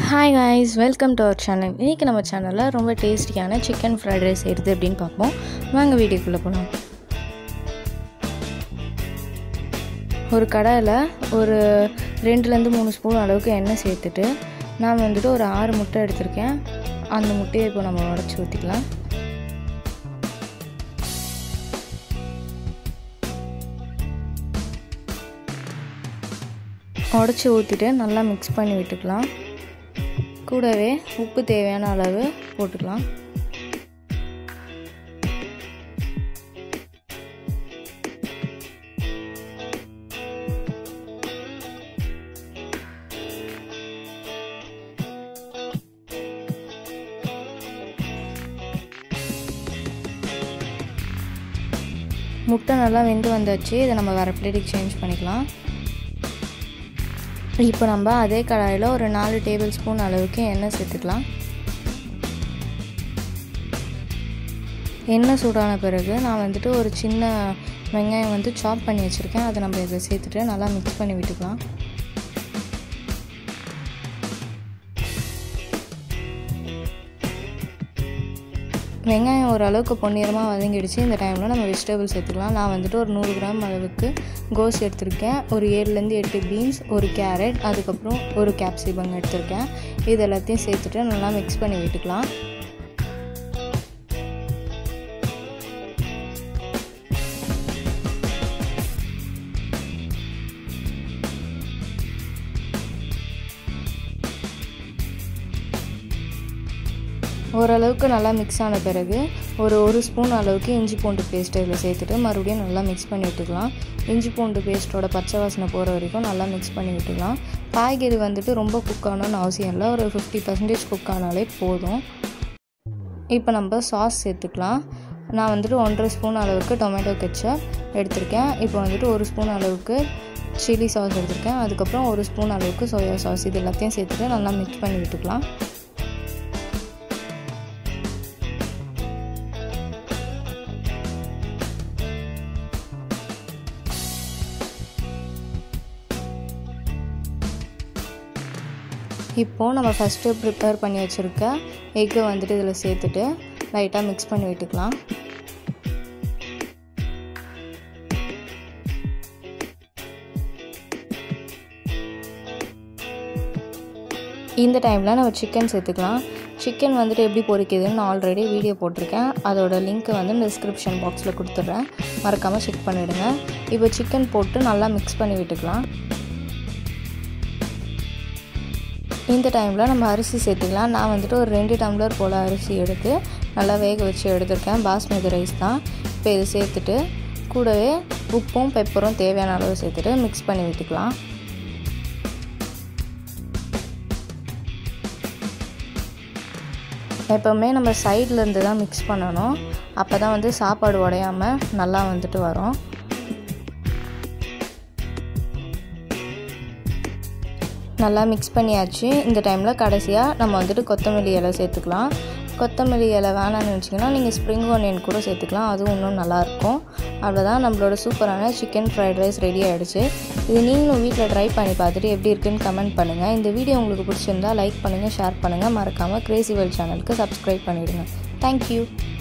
hi guys welcome to our channel இன்றைக்கி நம்ம சேனலில் ரொம்ப டேஸ்டியான சிக்கன் ஃப்ரைட் ரைஸ் செய்கிறது அப்படின்னு பார்ப்போம் வாங்க வீடியோக்குள்ளே போகலாம் ஒரு கடாயில் ஒரு ரெண்டுலேருந்து மூணு ஸ்பூன் அளவுக்கு எண்ணெய் சேர்த்துட்டு நான் வந்துட்டு ஒரு ஆறு முட்டை எடுத்திருக்கேன் அந்த முட்டையை இப்போ நம்ம உடச்சி ஊற்றிக்கலாம் உடச்சி ஊற்றிட்டு நல்லா மிக்ஸ் பண்ணி விட்டுக்கலாம் கூடவே உப்பு தேவையான அளவு போட்டுக்கலாம் முட்டை நல்லா வெந்து வந்தாச்சு இதை நம்ம வேறு பிளேட்டுக்கு சேஞ்ச் பண்ணிக்கலாம் இப்போ நம்ம அதே கடாயில் ஒரு நாலு டேபிள் ஸ்பூன் அளவுக்கு எண்ணெய் சேர்த்துக்கலாம் எண்ணெய் சூடான பிறகு நான் வந்துட்டு ஒரு சின்ன வெங்காயம் வந்து சாப் பண்ணி வச்சுருக்கேன் அதை நம்ம இதை சேர்த்துட்டு நல்லா மிக்ஸ் பண்ணி விட்டுக்கலாம் வெங்காயம் ஓரளவுக்கு பொன்னிறமாக வதங்கிடுச்சு இந்த டைமில் நம்ம வெஜிடபிள் சேர்த்துக்கலாம் நான் வந்துட்டு ஒரு நூறு கிராம் அளவுக்கு கோஸ் எடுத்திருக்கேன் ஒரு ஏழுலேருந்து எட்டு பீன்ஸ் ஒரு கேரட் அதுக்கப்புறம் ஒரு கேப்சிபங் எடுத்திருக்கேன் இது எல்லாத்தையும் சேர்த்துட்டு நல்லா மிக்ஸ் பண்ணி விட்டுக்கலாம் ஓரளவுக்கு நல்லா மிக்ஸ் ஆன பிறகு ஒரு ஒரு ஸ்பூன் அளவுக்கு இஞ்சி பூண்டு பேஸ்ட் இதில் சேர்த்துட்டு மறுபடியும் நல்லா மிக்ஸ் பண்ணி விட்டுக்கலாம் இஞ்சி பூண்டு பேஸ்ட்டோட பச்சை வாசனை போகிற வரைக்கும் நல்லா மிக்ஸ் பண்ணி விட்டுக்கலாம் காய்கறி வந்துட்டு ரொம்ப குக் ஆகணும்னு அவசியம் இல்லை ஒரு ஃபிஃப்டி பர்சன்டேஜ் குக் ஆனாலே போதும் இப்போ நம்ம சாஸ் சேர்த்துக்கலாம் நான் வந்துட்டு ஒன்றரை ஸ்பூன் அளவுக்கு டொமேட்டோ கெச்சப் எடுத்திருக்கேன் இப்போ வந்துட்டு ஒரு ஸ்பூன் அளவுக்கு சில்லி சாஸ் எடுத்திருக்கேன் அதுக்கப்புறம் ஒரு ஸ்பூன் அளவுக்கு சோயா சாஸ் இது எல்லாத்தையும் சேர்த்துட்டு நல்லா மிக்ஸ் பண்ணி விட்டுக்கலாம் இப்போது நம்ம ஃபஸ்ட்டு ப்ரிப்பேர் பண்ணி வச்சுருக்க எக்கை வந்துட்டு இதில் சேர்த்துட்டு லைட்டாக மிக்ஸ் பண்ணி விட்டுக்கலாம் இந்த டைமில் நம்ம சிக்கன் சேர்த்துக்கலாம் சிக்கன் வந்துட்டு எப்படி பொரிக்குதுன்னு நான் ஆல்ரெடி வீடியோ போட்டிருக்கேன் அதோட லிங்க்கை வந்து டிஸ்கிரிப்ஷன் பாக்ஸில் கொடுத்துட்றேன் மறக்காமல் செக் பண்ணிவிடுங்க இப்போ சிக்கன் போட்டு நல்லா மிக்ஸ் பண்ணி விட்டுக்கலாம் இந்த டைமில் நம்ம அரிசி சேர்த்துக்கலாம் நான் வந்துட்டு ஒரு ரெண்டு டம்ளர் போல் அரிசி எடுத்து நல்லா வேக வச்சு எடுத்திருக்கேன் பாஸ்மதி ரைஸ் தான் இப்போ இது சேர்த்துட்டு கூடவே உப்பும் பெப்பரும் தேவையான அளவு சேர்த்துட்டு மிக்ஸ் பண்ணி விட்டுக்கலாம் எப்போவுமே நம்ம சைடில் இருந்து தான் மிக்ஸ் பண்ணணும் அப்போ தான் வந்து சாப்பாடு உடையாமல் நல்லா வந்துட்டு வரும் நல்லா மிக்ஸ் பண்ணியாச்சு இந்த டைமில் கடைசியாக நம்ம வந்துட்டு கொத்தமல்லி இலை சேர்த்துக்கலாம் கொத்தமல்லி இலை வேணாம்னு நினச்சிங்கன்னா நீங்கள் ஸ்ப்ரிங் ஆனியன் கூட சேர்த்துக்கலாம் அதுவும் இன்னும் நல்லாயிருக்கும் அவ்வளோதான் நம்மளோட சூப்பரான சிக்கன் ஃப்ரைட் ரைஸ் ரெடி ஆகிடுச்சு இது நீங்களும் வீட்டில் ட்ரை பண்ணி பார்த்துட்டு எப்படி இருக்குன்னு கமெண்ட் பண்ணுங்கள் இந்த வீடியோ உங்களுக்கு பிடிச்சிருந்தா லைக் பண்ணுங்கள் ஷேர் பண்ணுங்கள் மறக்காமல் கிரேசி வேல் சேனலுக்கு சப்ஸ்கிரைப் பண்ணிவிடுங்க தேங்க்யூ